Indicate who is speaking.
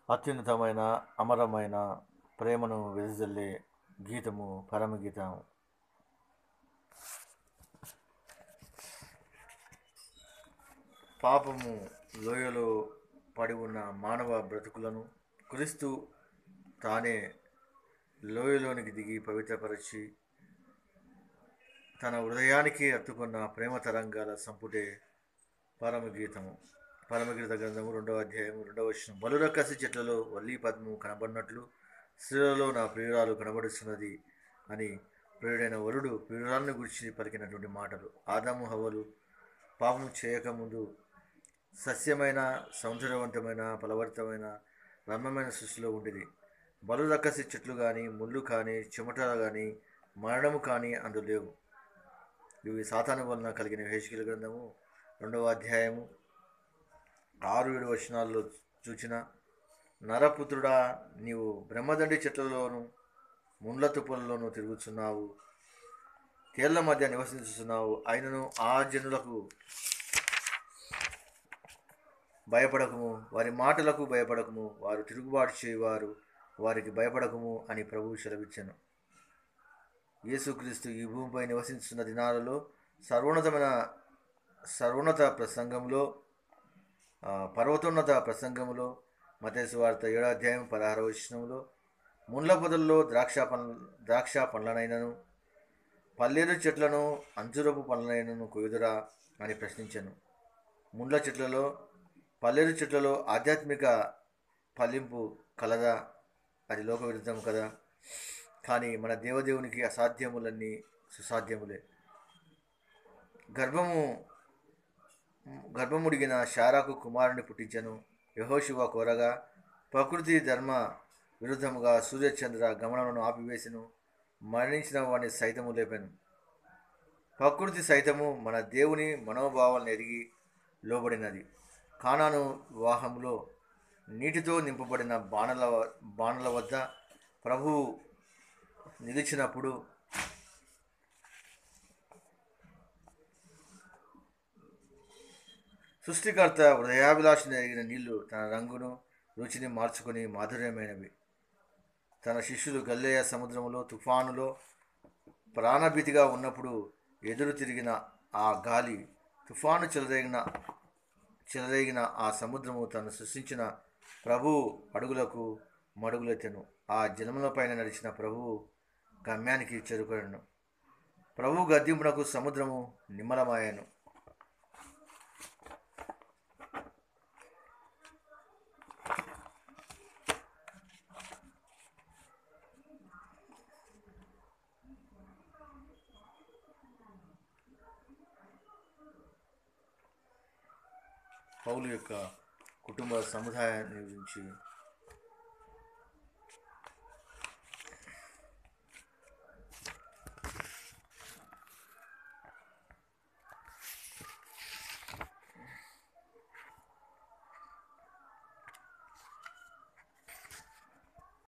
Speaker 1: అత్యున్నతమైన అమరమైన ప్రేమను వెదజల్లే గీతము పరమగీతం పాపము లోయలో పడి ఉన్న మానవ బ్రతుకులను క్రీస్తు తానే లోయలోనికి దిగి పవిత్రపరిచి తన హృదయానికి అత్తుకున్న ప్రేమ తరంగాల సంపుటే పరమగీతము పరమగీత గ్రంథము రెండవ అధ్యాయం రెండవ వచనం బలురక్కసి చెట్లలో వల్లి పద్మము కనబడినట్లు స్త్రీలలో నా ప్రియురాలు కనబడుతున్నది అని ప్రియుడైన వరుడు ప్రియురాలను గురించి పలికినటువంటి మాటలు ఆదాము హవలు పాపం చేయకముందు సస్యమైన సౌందర్యవంతమైన ఫలవర్తమైన రమ్యమైన సృష్టిలో ఉండేది బలు రక్కసి చెట్లు కానీ ముళ్ళు కానీ చెమటలు కానీ మరణము కానీ అందు లేవు ఇవి సాతాను వలన కలిగిన హేషికల గ్రంథము రెండవ అధ్యాయము ఆరు ఏడు వచనాల్లో చూచిన నరపుత్రుడా నీవు బ్రహ్మదండి చెట్లలోను ముండ్ల తుప్పలలోనూ తిరుగుతున్నావు తేళ్ల మధ్య నివసించుతున్నావు అయినను ఆ జనులకు భయపడకము వారి మాటలకు భయపడకము వారు తిరుగుబాటు చేయవారు వారికి భయపడకము అని ప్రభువు సెలవిచ్చాను యేసుక్రీస్తు ఈ భూమిపై నివసించున్న దినాలలో సర్వోన్నతమైన సర్వోన్నత ప్రసంగంలో ఆ, పర్వతోన్నత ప్రసంగంలో మతేసు వార్త ఏడో అధ్యాయం పదహారవ వచనంలో ముండ్ల పొదల్లో ద్రాక్ష పండ్ల ద్రాక్ష పండ్లనైనను పల్లేరు చెట్లను అంజురపు పండ్లనైనను కొయ్యుదురా అని ప్రశ్నించాను ముండ్ల చెట్లలో పల్లేరు చెట్లలో ఆధ్యాత్మిక ఫలింపు కలదా అది లోక విరుద్ధం కదా కానీ మన దేవదేవునికి అసాధ్యములన్నీ సుసాధ్యములే గర్భము గర్భముడిగిన శారాకు కుమారుని పుట్టించను యహోశివ కోరగా ప్రకృతి ధర్మ విరుద్ధముగా సూర్యచంద్ర గమనమును ఆపివేసెను మరణించిన వాడిని సైతము లేపాను ప్రకృతి సైతము మన దేవుని మనోభావాలను ఎరిగి లోబడినది కానాను వివాహంలో నీటితో నింపబడిన బాణల బాణల వద్ద ప్రభువు నిలిచినప్పుడు సృష్టికర్త హృదయాభిలాషను ఎరిగిన నీళ్లు తన రంగును రుచిని మార్చుకొని మాధుర్యమైనవి తన శిష్యులు గల్లేయ సముద్రములో తుఫానులో ప్రాణభీతిగా ఉన్నప్పుడు ఎదురు తిరిగిన ఆ గాలి తుఫాను చెలరేగిన చెలరేగిన ఆ సముద్రము తను సృష్టించిన ప్రభువు అడుగులకు మడుగులెత్తెను ఆ జలములపైన నడిచిన ప్రభువు గమ్యానికి చేరుకొనను ప్రభు గద్దింపునకు సముద్రము నిమ్మలమాయను పౌలు యొక్క కుటుంబ సముదాయాన్ని గురించి